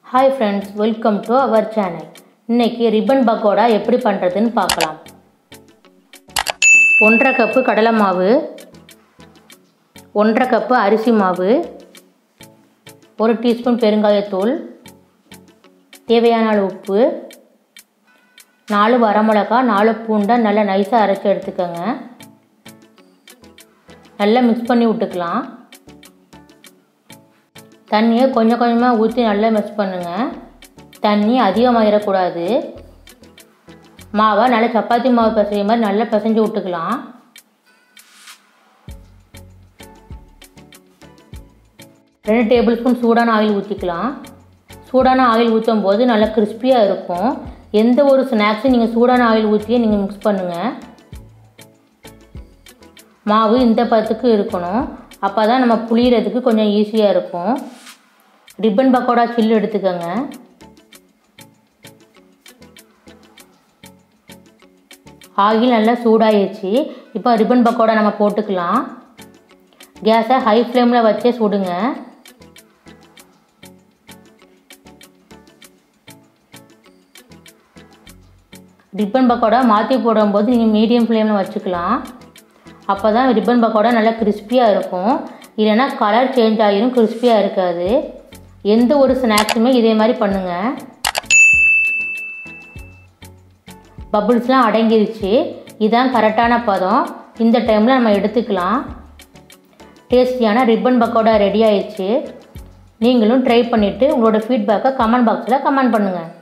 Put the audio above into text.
hi friends welcome to our channel இன்னைக்கு ribbon pakoda எப்படி பண்ணுறதுன்னு பார்க்கலாம் ஒன்றரை கப்பு கடலை மாவு ஒன்றரை கப்பு அரிசி மாவு ஒரு டீஸ்பூன் பெருங்காயத்தூள் தேவையான அளவு உப்பு நாலு வரமிளகா நாலு பூண்டை நல்லா நைஸாக அரைச்சி எடுத்துக்கோங்க நல்லா மிக்ஸ் பண்ணி விட்டுக்கலாம் தண்ணியை கொஞ்சம் கொஞ்சமாக ஊற்றி நல்லா மிக்ஸ் பண்ணுங்கள் தண்ணி அதிகமாகிடக்கூடாது மாவை நல்லா சப்பாத்தி மாவு பிசைய மாதிரி நல்லா பிசைஞ்சு விட்டுக்கலாம் ரெண்டு டேபிள் ஸ்பூன் சூடான ஆயில் ஊற்றிக்கலாம் சூடான ஆயில் ஊற்றும் போது நல்லா கிறிஸ்பியாக இருக்கும் எந்த ஒரு ஸ்நாக்ஸும் நீங்கள் சூடான ஆயில் ஊற்றியே நீங்கள் மிக்ஸ் பண்ணுங்கள் மாவு இந்த பதத்துக்கு இருக்கணும் அப்போ தான் நம்ம புளியறதுக்கு கொஞ்சம் ஈஸியாக இருக்கும் ரிப்பன் பக்கோடா சில்லு எடுத்துக்கோங்க ஆயில் நல்லா சூடாகிடுச்சு இப்போ ரிப்பன் பக்கோடா நம்ம போட்டுக்கலாம் கேஸை ஹை ஃப்ளேமில் வச்சே சுடுங்க ரிப்பன் பக்கோடா மாற்றி போடும்போது நீங்கள் மீடியம் ஃப்ளேமில் வச்சுக்கலாம் அப்போ தான் ரிப்பன் பக்கோடா நல்லா கிறிஸ்பியாக இருக்கும் இல்லைன்னா கலர் சேஞ்ச் ஆகிரும் கிறிஸ்பியாக இருக்காது எந்த ஒரு ஸ்நாக்ஸுமே இதே மாதிரி பண்ணுங்கள் பபுள்ஸ்லாம் அடங்கிருச்சு இதுதான் கரெக்டான பதம் இந்த டைமில் நம்ம எடுத்துக்கலாம் டேஸ்டியான ரிப்பன் பக்கோடா ரெடி ஆயிடுச்சு நீங்களும் ட்ரை பண்ணிவிட்டு உங்களோட ஃபீட்பேக்கை கமெண்ட் பாக்ஸில் கமெண்ட் பண்ணுங்கள்